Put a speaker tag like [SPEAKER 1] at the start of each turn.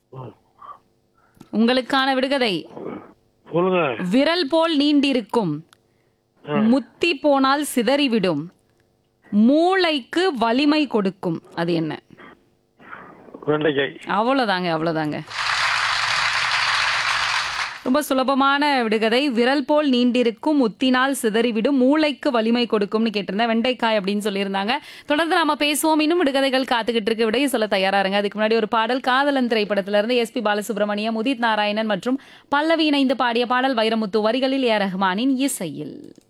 [SPEAKER 1] உங்களுக்கான விடுகதை
[SPEAKER 2] சொல்லுங்க
[SPEAKER 1] விரல் போல் நீண்டிருக்கும் முத்தி போனால் சிதறிவிடும் மூளைக்கு வலிமை கொடுக்கும் அது என்ன
[SPEAKER 2] வெண்டைக்காய்
[SPEAKER 1] அவ்வளோதாங்க அவ்வளோதாங்க ரொம்ப சுலபமான விடுகதை விரல் போல் நீண்டிருக்கும் முத்தினால் சிதறிவிடும் மூளைக்கு வலிமை கொடுக்கும்னு கேட்டிருந்தேன் வெண்டைக்காய் அப்படின்னு சொல்லியிருந்தாங்க தொடர்ந்து நாம பேசுவோம் இன்னும் விடுகதைகள் காத்துக்கிட்டு இருக்கு விடையை சொல்ல தயாரா இருங்க அதுக்கு முன்னாடி ஒரு பாடல் காதலன் திரைப்படத்துல இருந்து எஸ்பி பாலசுப்ரமணியம் உதித் நாராயணன் மற்றும் பல்லவி இணைந்து பாடிய பாடல் வைரமுத்து வரிகளில் ஏ ரஹ்மானின் இசையில்